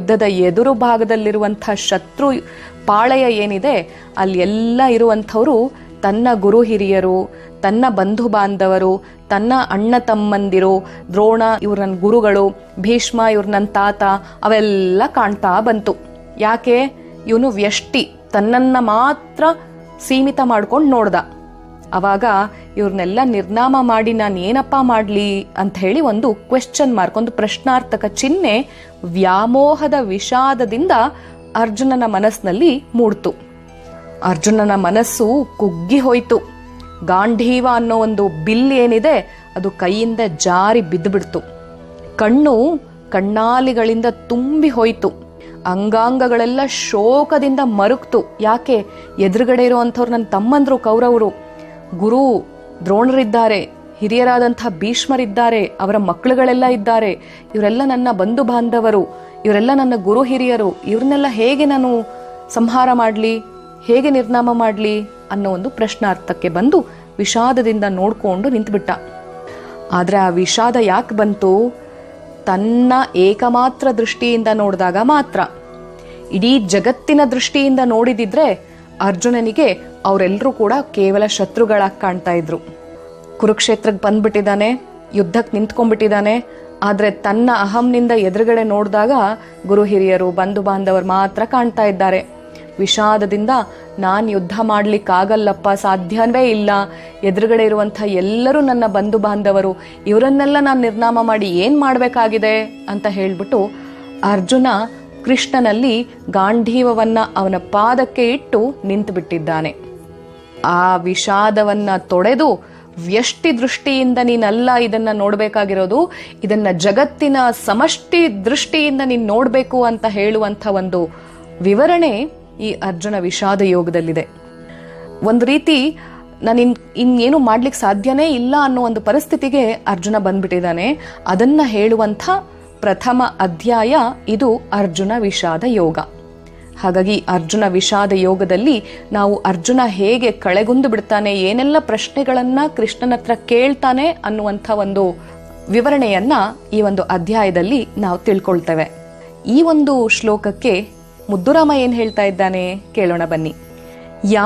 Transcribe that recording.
ಯುದ್ಧದ ಎದುರು ಭಾಗದಲ್ಲಿರುವಂಥ ಶತ್ರು ಪಾಳೆಯ ಏನಿದೆ ಅಲ್ಲಿ ಎಲ್ಲ ಇರುವಂಥವರು ತನ್ನ ಗುರು ಹಿರಿಯರು ತನ್ನ ಬಂಧು ಬಾಂಧವರು ತನ್ನ ಅಣ್ಣ ತಮ್ಮಂದಿರು ದ್ರೋಣ ಇವ್ರ ನನ್ನ ಗುರುಗಳು ಭೀಷ್ಮ ಇವ್ರ ನನ್ನ ತಾತ ಅವೆಲ್ಲ ಕಾಣ್ತಾ ಬಂತು ಯಾಕೆ ಇವನು ವ್ಯಷ್ಟಿ ತನ್ನನ್ನ ಮಾತ್ರ ಸೀಮಿತ ಮಾಡ್ಕೊಂಡು ನೋಡ್ದ ಅವಾಗ ಇವ್ರನ್ನೆಲ್ಲ ನಿರ್ನಾಮ ಮಾಡಿ ನಾನು ಏನಪ್ಪ ಮಾಡ್ಲಿ ಅಂತ ಹೇಳಿ ಒಂದು ಕ್ವೆಶ್ಚನ್ ಮಾರ್ಕ್ ಒಂದು ಪ್ರಶ್ನಾರ್ಥಕ ಚಿಹ್ನೆ ವ್ಯಾಮೋಹದ ವಿಷಾದದಿಂದ ಅರ್ಜುನನ ಮನಸ್ಸಿನಲ್ಲಿ ಮೂಡ್ತು ಅರ್ಜುನನ ಮನಸ್ಸು ಕುಗ್ಗಿ ಹೋಯ್ತು ಗಾಂಧೀವ ಅನ್ನೋ ಒಂದು ಬಿಲ್ ಏನಿದೆ ಅದು ಕೈಯಿಂದ ಜಾರಿ ಬಿದ್ದುಬಿಡ್ತು ಕಣ್ಣು ಕಣ್ಣಾಲಿಗಳಿಂದ ತುಂಬಿ ಹೋಯ್ತು ಅಂಗಾಂಗಗಳೆಲ್ಲ ಶೋಕದಿಂದ ಮರುಗ್ತು ಯಾಕೆ ಎದುರುಗಡೆ ಇರುವಂಥವ್ರು ನನ್ನ ತಮ್ಮಂದ್ರು ಕೌರವರು ಗುರು ದ್ರೋಣರಿದ್ದಾರೆ ಹಿರಿಯರಾದಂಥ ಭೀಷ್ಮರಿದ್ದಾರೆ ಅವರ ಮಕ್ಕಳುಗಳೆಲ್ಲ ಇದ್ದಾರೆ ಇವರೆಲ್ಲ ನನ್ನ ಬಂಧು ಬಾಂಧವರು ಇವರೆಲ್ಲ ನನ್ನ ಗುರು ಹಿರಿಯರು ಇವ್ರನ್ನೆಲ್ಲ ಹೇಗೆ ನಾನು ಸಂಹಾರ ಮಾಡಲಿ ಹೇಗೆ ನಿರ್ನಾಮ ಮಾಡಲಿ ಅನ್ನೋ ಒಂದು ಪ್ರಶ್ನಾರ್ಥಕ್ಕೆ ಬಂದು ವಿಷಾದದಿಂದ ನೋಡ್ಕೊಂಡು ನಿಂತುಬಿಟ್ಟ ಆದರೆ ಆ ವಿಷಾದ ಯಾಕೆ ಬಂತು ತನ್ನ ಏಕಮಾತ್ರ ದೃಷ್ಟಿಯಿಂದ ನೋಡಿದಾಗ ಮಾತ್ರ ಇಡೀ ಜಗತ್ತಿನ ದೃಷ್ಟಿಯಿಂದ ನೋಡಿದಿದ್ರೆ ಅರ್ಜುನನಿಗೆ ಅವರೆಲ್ಲರೂ ಕೂಡ ಕೇವಲ ಶತ್ರುಗಳಾಗಿ ಕಾಣ್ತಾ ಇದ್ರು ಕುರುಕ್ಷೇತ್ರಕ್ಕೆ ಬಂದ್ಬಿಟ್ಟಿದ್ದಾನೆ ಯುದ್ಧಕ್ಕೆ ನಿಂತ್ಕೊಂಡ್ಬಿಟ್ಟಿದ್ದಾನೆ ಆದರೆ ತನ್ನ ಅಹಂನಿಂದ ಎದುರುಗಡೆ ನೋಡಿದಾಗ ಗುರು ಹಿರಿಯರು ಬಂಧು ಬಾಂಧವರು ಮಾತ್ರ ಕಾಣ್ತಾ ಇದ್ದಾರೆ ವಿಷಾದದಿಂದ ನಾನು ಯುದ್ಧ ಮಾಡ್ಲಿಕ್ಕಾಗಲ್ಲಪ್ಪ ಸಾಧ್ಯವೇ ಇಲ್ಲ ಎದುರುಗಡೆ ಇರುವಂಥ ಎಲ್ಲರೂ ನನ್ನ ಬಂಧು ಬಾಂಧವರು ಇವರನ್ನೆಲ್ಲ ನಾನು ನಿರ್ನಾಮ ಮಾಡಿ ಏನು ಮಾಡಬೇಕಾಗಿದೆ ಅಂತ ಹೇಳ್ಬಿಟ್ಟು ಅರ್ಜುನ ಕೃಷ್ಣನಲ್ಲಿ ಗಾಂಧೀವವನ್ನ ಅವನ ಪಾದಕ್ಕೆ ಇಟ್ಟು ನಿಂತು ಬಿಟ್ಟಿದ್ದಾನೆ ಆ ವಿಷಾದವನ್ನ ತೊಡೆದು ವ್ಯಷ್ಟಿ ದೃಷ್ಟಿಯಿಂದ ನೀನಲ್ಲ ಇದನ್ನ ನೋಡ್ಬೇಕಾಗಿರೋದು ಇದನ್ನ ಜಗತ್ತಿನ ಸಮಷ್ಟಿ ದೃಷ್ಟಿಯಿಂದ ನೀನ್ ನೋಡ್ಬೇಕು ಅಂತ ಹೇಳುವಂತ ಒಂದು ವಿವರಣೆ ಈ ಅರ್ಜುನ ವಿಷಾದ ಯೋಗದಲ್ಲಿದೆ ಒಂದು ರೀತಿ ನಾನು ಇನ್ ಇನ್ನೇನು ಮಾಡ್ಲಿಕ್ಕೆ ಸಾಧ್ಯನೇ ಇಲ್ಲ ಅನ್ನೋ ಒಂದು ಪರಿಸ್ಥಿತಿಗೆ ಅರ್ಜುನ ಬಂದ್ಬಿಟ್ಟಿದ್ದಾನೆ ಅದನ್ನ ಹೇಳುವಂಥ ಪ್ರಥಮ ಅಧ್ಯಾಯ ಇದು ಅರ್ಜುನ ವಿಷಾದ ಯೋಗ ಹಾಗಾಗಿ ಅರ್ಜುನ ವಿಷಾದ ಯೋಗದಲ್ಲಿ ನಾವು ಅರ್ಜುನ ಹೇಗೆ ಕಳೆಗುಂದು ಬಿಡ್ತಾನೆ ಏನೆಲ್ಲ ಪ್ರಶ್ನೆಗಳನ್ನ ಕೃಷ್ಣನ ಹತ್ರ ಕೇಳ್ತಾನೆ ಅನ್ನುವಂಥ ಒಂದು ವಿವರಣೆಯನ್ನ ಈ ಒಂದು ಅಧ್ಯಾಯದಲ್ಲಿ ನಾವು ತಿಳ್ಕೊಳ್ತೇವೆ ಈ ಒಂದು ಶ್ಲೋಕಕ್ಕೆ ಮುದ್ದುರಾಮ ಏನ್ ಹೇಳ್ತಾ ಇದ್ದಾನೆ ಕೇಳೋಣ ಬನ್ನಿ